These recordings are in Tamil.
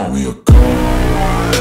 me a god.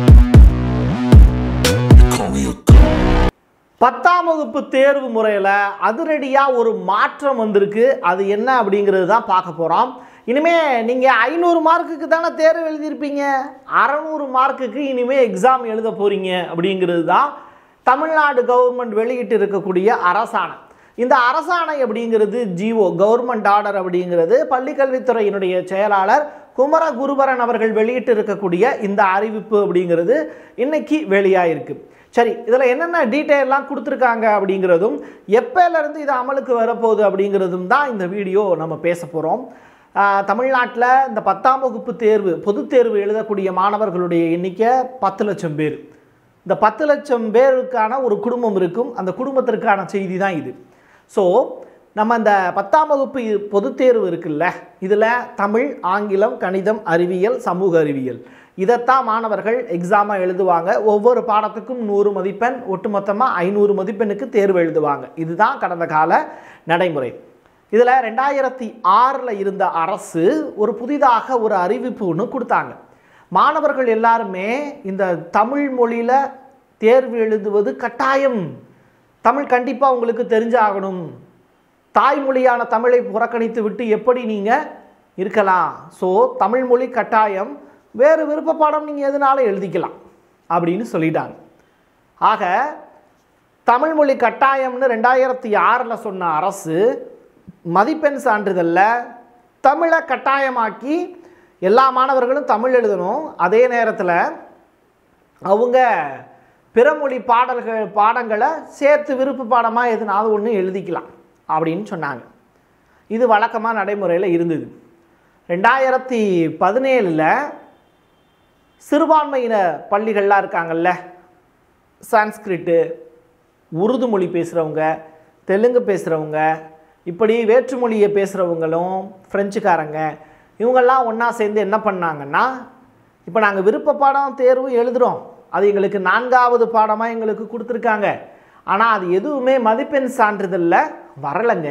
You call me a god. பத்தாம் வகுப்பு தேர்வு முறையில் அதிரடியாக ஒரு மாற்றம் வந்திருக்கு அது என்ன அப்படிங்கிறது தான் பார்க்க போகிறோம் இனிமே நீங்கள் ஐநூறு மார்க்குக்கு தானே தேர்வு எழுதியிருப்பீங்க அறநூறு மார்க்குக்கு இனிமே எக்ஸாம் எழுத போகிறீங்க அப்படிங்கிறது தான் தமிழ்நாடு கவர்மெண்ட் வெளியிட்டு இருக்கக்கூடிய அரசாணை இந்த அரசாணை அப்படிங்கிறது ஜிஓ கவர்மெண்ட் ஆர்டர் அப்படிங்கிறது பள்ளிக்கல்வித்துறையினுடைய செயலாளர் குமர குருபரன் அவர்கள் வெளியிட்டு இருக்கக்கூடிய இந்த அறிவிப்பு அப்படிங்கிறது இன்னைக்கு வெளியாயிருக்கு சரி இதில் என்னென்ன டீட்டெயிலாம் கொடுத்துருக்காங்க அப்படிங்கிறதும் எப்போலேருந்து இது அமலுக்கு வரப்போகுது அப்படிங்கிறதும் தான் இந்த வீடியோ நம்ம பேச போகிறோம் தமிழ்நாட்டில் இந்த பத்தாம் வகுப்பு தேர்வு பொதுத் தேர்வு எழுதக்கூடிய மாணவர்களுடைய எண்ணிக்கை பத்து லட்சம் பேர் இந்த பத்து லட்சம் பேருக்கான ஒரு குடும்பம் இருக்கும் அந்த குடும்பத்திற்கான செய்தி தான் இது ஸோ நம்ம இந்த பத்தாம் வகுப்பு இ- பொதுத் தேர்வு இருக்குல்ல இதில் தமிழ் ஆங்கிலம் கணிதம் அறிவியல் சமூக அறிவியல் இதைத்தான் மாணவர்கள் எக்ஸாமாக எழுதுவாங்க ஒவ்வொரு பாடத்துக்கும் நூறு மதிப்பெண் ஒட்டுமொத்தமாக ஐநூறு மதிப்பெண்ணுக்கு தேர்வு எழுதுவாங்க இதுதான் கடந்த கால நடைமுறை இதில் ரெண்டாயிரத்தி ஆறில் இருந்த அரசு ஒரு புதிதாக ஒரு அறிவிப்பு ஒன்று கொடுத்தாங்க மாணவர்கள் எல்லாருமே இந்த தமிழ் மொழியில் தேர்வு எழுதுவது கட்டாயம் தமிழ் கண்டிப்பாக உங்களுக்கு தெரிஞ்சாகணும் தாய்மொழியான தமிழை புறக்கணித்து விட்டு எப்படி நீங்கள் இருக்கலாம் ஸோ தமிழ் மொழி கட்டாயம் வேறு விருப்ப பாடம் நீங்கள் எதுனாலும் எழுதிக்கலாம் அப்படின்னு சொல்லிட்டாங்க ஆக தமிழ் மொழி கட்டாயம்னு ரெண்டாயிரத்தி ஆறில் சொன்ன அரசு மதிப்பெண் சான்றிதழில் தமிழை கட்டாயமாக்கி எல்லா மாணவர்களும் தமிழ் எழுதணும் அதே நேரத்தில் அவங்க பிறமொழி பாடல்கள் பாடங்களை சேர்த்து விருப்ப பாடமாக எதுனாவது ஒன்று எழுதிக்கலாம் அப்படின்னு சொன்னாங்க இது வழக்கமாக நடைமுறையில் இருந்தது ரெண்டாயிரத்தி பதினேழில் சிறுபான்மையின பள்ளிகள்லாம் இருக்காங்கல்ல சான்ஸ்கிரிட்டு உருது மொழி பேசுகிறவங்க தெலுங்கு பேசுகிறவங்க இப்படி வேற்று மொழியை பேசுகிறவங்களும் ஃப்ரெஞ்சுக்காரங்க இவங்கெல்லாம் ஒன்றா சேர்ந்து என்ன பண்ணாங்கன்னா இப்போ நாங்கள் விருப்ப பாடம் தேர்வு எழுதுகிறோம் அது எங்களுக்கு நான்காவது பாடமாக எங்களுக்கு கொடுத்துருக்காங்க ஆனால் அது எதுவுமே மதிப்பெண் சான்றிதழில் வரலைங்க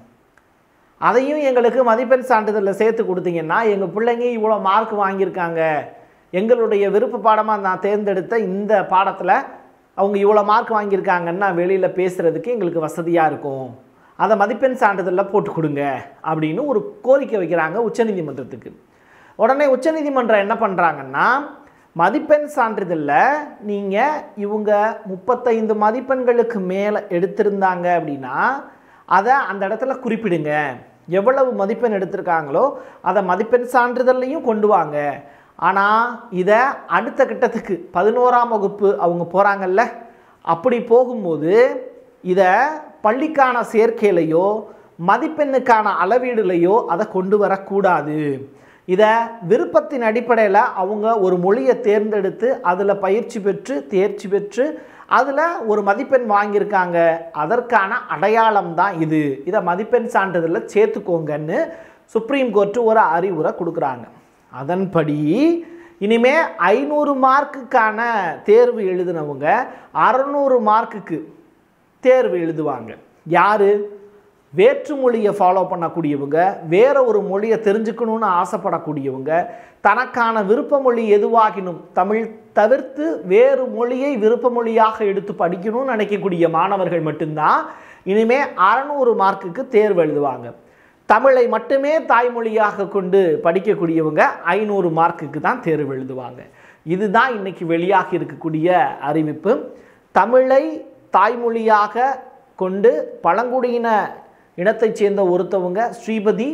அதையும் எங்களுக்கு மதிப்பெண் சான்றிதழில் சேர்த்து கொடுத்தீங்கன்னா எங்கள் பிள்ளைங்க இவ்வளோ மார்க் வாங்கியிருக்காங்க எங்களுடைய விருப்ப பாடமாக நான் தேர்ந்தெடுத்த இந்த பாடத்தில் அவங்க இவ்வளோ மார்க் வாங்கியிருக்காங்கன்னா வெளியில் பேசுகிறதுக்கு எங்களுக்கு வசதியாக இருக்கும் அதை மதிப்பெண் சான்றிதழில் போட்டு கொடுங்க அப்படின்னு ஒரு கோரிக்கை வைக்கிறாங்க உச்சநீதிமன்றத்துக்கு உடனே உச்சநீதிமன்றம் என்ன பண்ணுறாங்கன்னா மதிப்பெண் சான்றிதழில் நீங்கள் இவங்க முப்பத்தைந்து மதிப்பெண்களுக்கு மேலே எடுத்திருந்தாங்க அப்படின்னா அதை அந்த இடத்துல குறிப்பிடுங்க எவ்வளவு மதிப்பெண் எடுத்திருக்காங்களோ அதை மதிப்பெண் சான்றிதழ்லையும் கொண்டு வாங்க ஆனால் இதை அடுத்த கட்டத்துக்கு பதினோராம் வகுப்பு அவங்க போகிறாங்கல்ல அப்படி போகும்போது இதை பள்ளிக்கான சேர்க்கையிலையோ மதிப்பெண்ணுக்கான அளவீடுலையோ அதை கொண்டு வரக்கூடாது இதை விருப்பத்தின் அடிப்படையில் அவங்க ஒரு மொழியை தேர்ந்தெடுத்து அதில் பயிற்சி பெற்று தேர்ச்சி பெற்று அதில் ஒரு மதிப்பெண் வாங்கியிருக்காங்க அதற்கான அடையாளம் தான் இது இதை மதிப்பெண் சான்றிதழில் சேர்த்துக்கோங்கன்னு சுப்ரீம் கோர்ட்டு ஒரு அறிவுரை கொடுக்குறாங்க அதன்படி இனிமே ஐநூறு மார்க்குக்கான தேர்வு எழுதினவங்க அறநூறு மார்க்குக்கு தேர்வு எழுதுவாங்க யார் வேற்று மொழியை ஃபாலோ பண்ணக்கூடியவங்க வேற ஒரு மொழியை தெரிஞ்சுக்கணும்னு ஆசைப்படக்கூடியவங்க தனக்கான விருப்ப மொழி எதுவாகினும் தமிழ் தவிர்த்து வேறு மொழியை விருப்ப மொழியாக எடுத்து படிக்கணும்னு நினைக்கக்கூடிய மாணவர்கள் மட்டும்தான் இனிமே அறநூறு மார்க்குக்கு தேர்வு எழுதுவாங்க தமிழை மட்டுமே தாய்மொழியாக கொண்டு படிக்கக்கூடியவங்க ஐநூறு மார்க்குக்கு தான் தேர்வு எழுதுவாங்க இதுதான் இன்னைக்கு வெளியாகி இருக்கக்கூடிய அறிவிப்பு தமிழை தாய்மொழியாக கொண்டு பழங்குடியின இனத்தைச் சேர்ந்த ஒருத்தவங்க ஸ்ரீபதி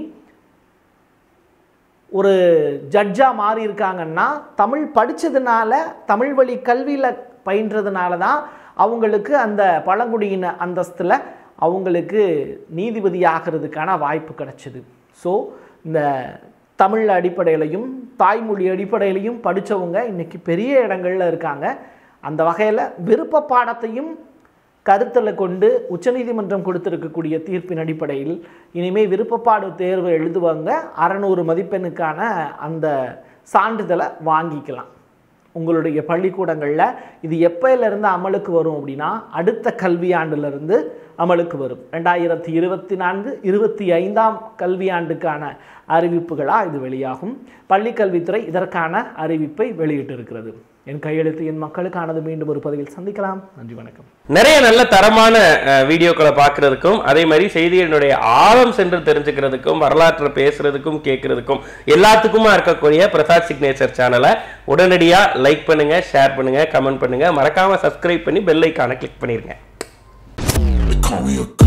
ஒரு ஜட்ஜாக மாறி இருக்காங்கன்னா தமிழ் படித்ததுனால தமிழ் வழி கல்வியில் பயின்றதுனால தான் அவங்களுக்கு அந்த பழங்குடியின அந்தஸ்தில் அவங்களுக்கு நீதிபதி ஆகிறதுக்கான வாய்ப்பு கிடைச்சிது ஸோ இந்த தமிழ் அடிப்படையிலையும் தாய்மொழி அடிப்படையிலையும் படித்தவங்க இன்றைக்கி பெரிய இடங்கள்ல இருக்காங்க அந்த வகையில் விருப்ப பாடத்தையும் கருத்தில் கொண்டு உச்சநீதிமன்றம் கொடுத்திருக்கக்கூடிய தீர்ப்பின் அடிப்படையில் இனிமே விருப்பப்பாடு தேர்வு எழுதுவாங்க அறநூறு மதிப்பெண்ணுக்கான அந்த சான்றிதழை வாங்கிக்கலாம் உங்களுடைய பள்ளிக்கூடங்களில் இது எப்பயிலிருந்து அமலுக்கு வரும் அப்படின்னா அடுத்த கல்வியாண்டிலிருந்து அமலுக்கு வரும் ரெண்டாயிரத்தி இருபத்தி நான்கு இருபத்தி ஐந்தாம் கல்வியாண்டுக்கான அறிவிப்புகளாக இது வெளியாகும் பள்ளிக்கல்வித்துறை இதற்கான அறிவிப்பை வெளியிட்டிருக்கிறது என் கையெழுத்து என் மக்களுக்கானது மீண்டும் ஒரு பதிவில் சந்திக்கலாம் நன்றி வணக்கம் நிறைய நல்ல தரமான அஹ், வீடியோக்களை பார்க்கறதுக்கும் அதே மாதிரி செய்திகளினுடைய ஆழம் சென்று தெரிஞ்சுக்கிறதுக்கும் வரலாற்றை பேசுறதுக்கும் கேட்கறதுக்கும் எல்லாத்துக்குமா இருக்கக்கூடிய பிரசாத் சிக்னேச்சர் சேனலை உடனடியா லைக் பண்ணுங்க ஷேர் பண்ணுங்க கமெண்ட் பண்ணுங்க மறக்காம சப்ஸ்கிரைப் பண்ணி பெல் ஐக்கானை கிளிக் பண்ணிருங்க They call me a